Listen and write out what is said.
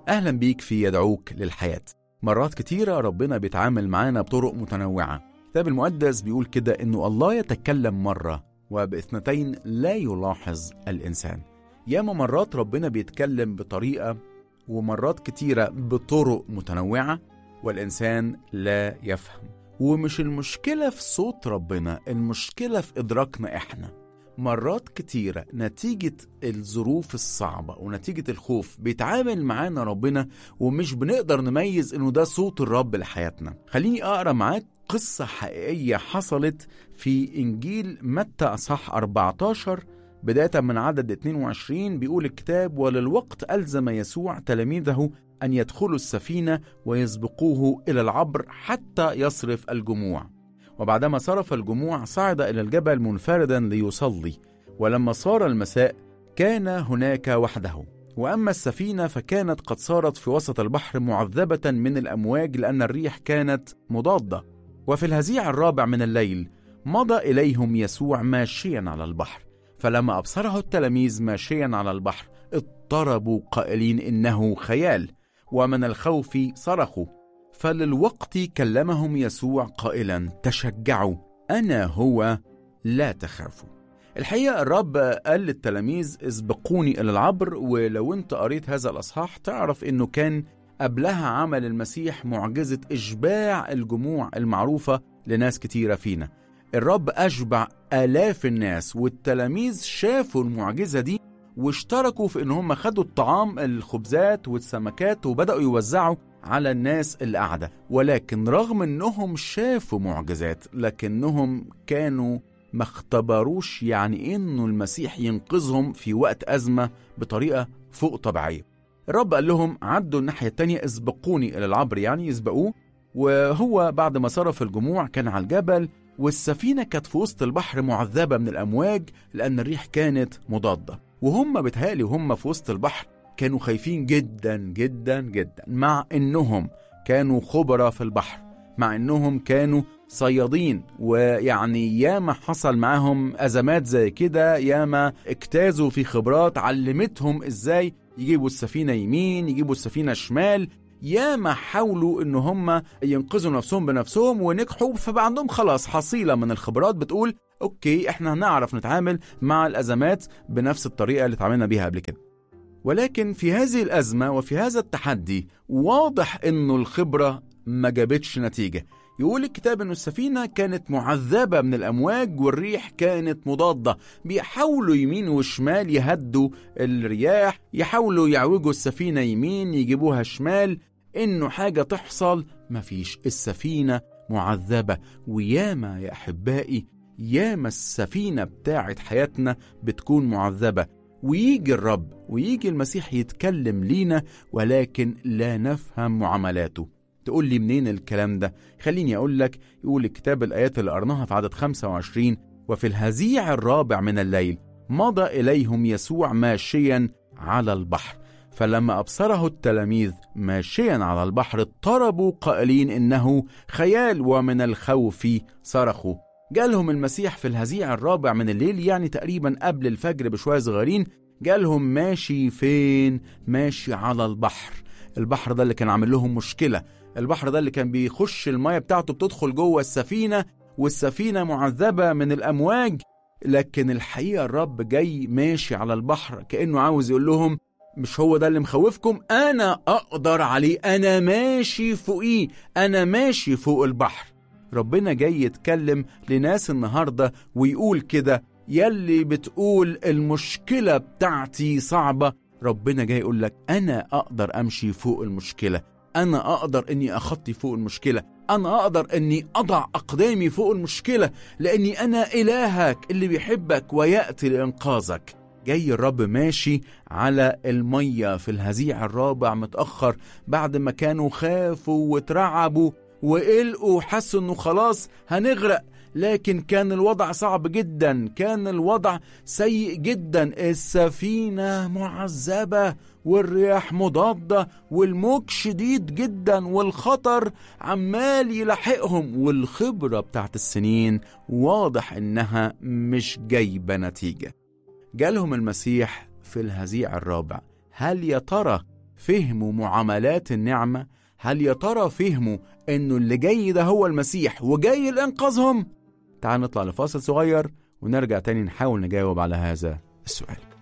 أهلا بيك في يدعوك للحياة مرات كتيرة ربنا بيتعامل معانا بطرق متنوعة الكتاب المقدس بيقول كده إنه الله يتكلم مرة وباثنتين لا يلاحظ الإنسان ياما مرات ربنا بيتكلم بطريقة ومرات كتيرة بطرق متنوعة والإنسان لا يفهم ومش المشكلة في صوت ربنا المشكلة في إدراكنا إحنا مرات كتيرة نتيجة الظروف الصعبة ونتيجة الخوف بيتعامل معانا ربنا ومش بنقدر نميز إنه ده صوت الرب لحياتنا خليني أقرأ معاك قصة حقيقية حصلت في إنجيل متى أصح 14 بداية من عدد 22 بيقول الكتاب وللوقت ألزم يسوع تلاميذه أن يدخلوا السفينة ويسبقوه إلى العبر حتى يصرف الجموع وبعدما صرف الجموع صعد إلى الجبل منفردا ليصلي ولما صار المساء كان هناك وحده وأما السفينة فكانت قد صارت في وسط البحر معذبة من الأمواج لأن الريح كانت مضادة وفي الهزيع الرابع من الليل مضى إليهم يسوع ماشيا على البحر فلما أبصره التلاميذ ماشيا على البحر اضطربوا قائلين إنه خيال ومن الخوف صرخوا فللوقت كلمهم يسوع قائلا تشجعوا أنا هو لا تخافوا الحقيقة الرب قال للتلاميذ اسبقوني إلى العبر ولو أنت قريت هذا الأصحاح تعرف أنه كان قبلها عمل المسيح معجزة إشباع الجموع المعروفة لناس كتيرة فينا الرب أشبع آلاف الناس والتلاميذ شافوا المعجزة دي واشتركوا في ان هم خدوا الطعام الخبزات والسمكات وبدأوا يوزعوا على الناس اللي قاعدة ولكن رغم انهم شافوا معجزات لكنهم كانوا ما اختبروش يعني انه المسيح ينقذهم في وقت أزمة بطريقة فوق طبيعية الرب قال لهم عدوا الناحية التانية اسبقوني إلى العبر يعني يسبقوه وهو بعد ما صرف الجموع كان على الجبل والسفينة كانت في وسط البحر معذبة من الأمواج لأن الريح كانت مضادة وهم بتهالي وهم في وسط البحر كانوا خايفين جدا جدا جدا مع انهم كانوا خبراء في البحر مع انهم كانوا صيادين ويعني ياما حصل معاهم ازمات زي كده ياما اجتازوا في خبرات علمتهم ازاي يجيبوا السفينه يمين يجيبوا السفينه شمال ياما حاولوا ان هم ينقذوا نفسهم بنفسهم ونجحوا فبقى عندهم خلاص حصيله من الخبرات بتقول اوكي احنا هنعرف نتعامل مع الازمات بنفس الطريقه اللي اتعاملنا بيها قبل كده ولكن في هذه الازمه وفي هذا التحدي واضح انه الخبره ما جابتش نتيجه يقول الكتاب انه السفينه كانت معذبه من الامواج والريح كانت مضاده بيحاولوا يمين وشمال يهدوا الرياح يحاولوا يعوجوا السفينه يمين يجيبوها شمال انه حاجه تحصل مفيش السفينه معذبه وياما يا احبائي ياما السفينه بتاعت حياتنا بتكون معذبه ويجي الرب ويجي المسيح يتكلم لينا ولكن لا نفهم معاملاته تقول لي منين الكلام ده خليني أقول لك يقول الكتاب الآيات اللي قرناها في عدد 25 وفي الهزيع الرابع من الليل مضى إليهم يسوع ماشيا على البحر فلما أبصره التلاميذ ماشيا على البحر اضطربوا قائلين إنه خيال ومن الخوف صرخوا جالهم المسيح في الهزيع الرابع من الليل يعني تقريبا قبل الفجر بشوية صغيرين جالهم ماشي فين ماشي على البحر البحر ده اللي كان عامل لهم مشكلة البحر ده اللي كان بيخش المية بتاعته بتدخل جوه السفينة والسفينة معذبة من الأمواج لكن الحقيقة الرب جاي ماشي على البحر كأنه عاوز يقول لهم مش هو ده اللي مخوفكم أنا أقدر عليه أنا ماشي فوقيه أنا ماشي فوق البحر ربنا جاي يتكلم لناس النهاردة ويقول كده يلي بتقول المشكلة بتاعتي صعبة ربنا جاي يقول لك أنا أقدر أمشي فوق المشكلة أنا أقدر أني أخطي فوق المشكلة أنا أقدر أني أضع أقدامي فوق المشكلة لأني أنا إلهك اللي بيحبك ويأتي لإنقاذك جاي الرب ماشي على المية في الهزيع الرابع متأخر بعد ما كانوا خافوا وترعبوا وقلقوا حسوا انه خلاص هنغرق لكن كان الوضع صعب جدا كان الوضع سيء جدا السفينة معذبة والرياح مضادة والموج شديد جدا والخطر عمال يلاحقهم والخبرة بتاعت السنين واضح انها مش جايبة نتيجة جالهم المسيح في الهزيع الرابع هل يا ترى فهموا معاملات النعمة هل يا ترى فهموا انه اللي جاي ده هو المسيح وجاي لانقاذهم تعال نطلع لفاصل صغير ونرجع تاني نحاول نجاوب على هذا السؤال